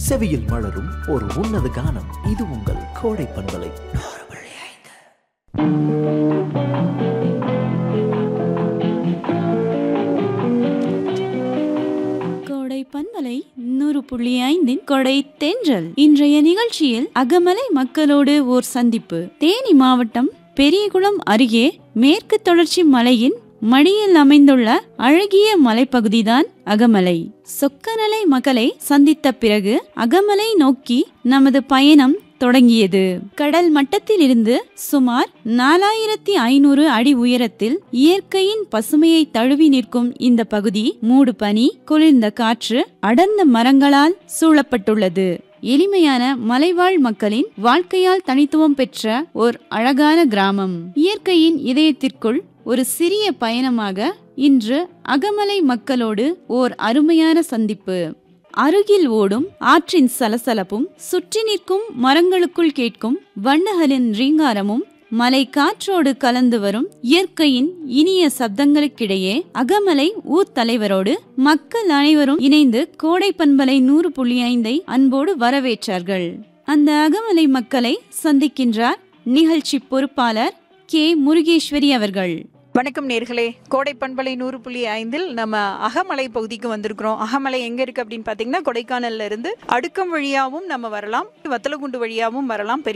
செவியில் மலரும் ஒரு உன்னத கானம் இது உங்கள் கோடை பண்பலை கோடை பண்பலை நூறு புள்ளி ஐந்தின் கொடை தென்றல் இன்றைய நிகழ்ச்சியில் அகமலை மக்களோடு ஓர் சந்திப்பு தேனி மாவட்டம் பெரியகுளம் அருகே மேற்கு தொடர்ச்சி மலையின் மடியில் அமைந்துள்ள அழகிய மலைப்பகுதிதான் அகமலை சொக்கநலை மக்களை சந்தித்த பிறகு அகமலை நோக்கி நமது பயணம் தொடங்கியது கடல் மட்டத்திலிருந்து சுமார் நாலாயிரத்தி ஐநூறு அடி உயரத்தில் இயற்கையின் பசுமையை தழுவி நிற்கும் இந்த பகுதி மூடு பனி குளிர்ந்த காற்று அடர்ந்த மரங்களால் சூழப்பட்டுள்ளது எளிமையான மலைவாழ் மக்களின் வாழ்க்கையால் தனித்துவம் பெற்ற ஓர் அழகான கிராமம் இயற்கையின் இதயத்திற்குள் ஒரு சிறிய பயணமாக இன்று அகமலை மக்களோடு ஓர் அருமையான சந்திப்பு அருகில் ஓடும் ஆற்றின் சலசலப்பும் சுற்றி நிற்கும் மரங்களுக்குள் கேட்கும் வண்ணகளின் ரீங்காரமும் மலை காற்றோடு கலந்து வரும் இயற்கையின் இனிய சப்தங்களுக்கிடையே அகமலை ஊர் தலைவரோடு மக்கள் அனைவரும் இணைந்து கோடை பண்பலை நூறு புள்ளி ஐந்தை அன்போடு வரவேற்றார்கள் அந்த அகமலை மக்களை சந்திக்கின்றார் நிகழ்ச்சி பொறுப்பாளர் கே முருகேஸ்வரி அவர்கள் வணக்கம் நேர்களே கோடை பண்பலை நூறு புள்ளி ஐந்தில் நம்ம அகமலை பகுதிக்கு வந்திருக்கிறோம் அகமலை எங்க இருக்கு அப்படின்னு பாத்தீங்கன்னா கொடைக்கானல்ல இருந்து அடுக்கம் வழியாவும் நம்ம வரலாம் வத்தலகுண்டு வழியாவும் வரலாம் பெரிய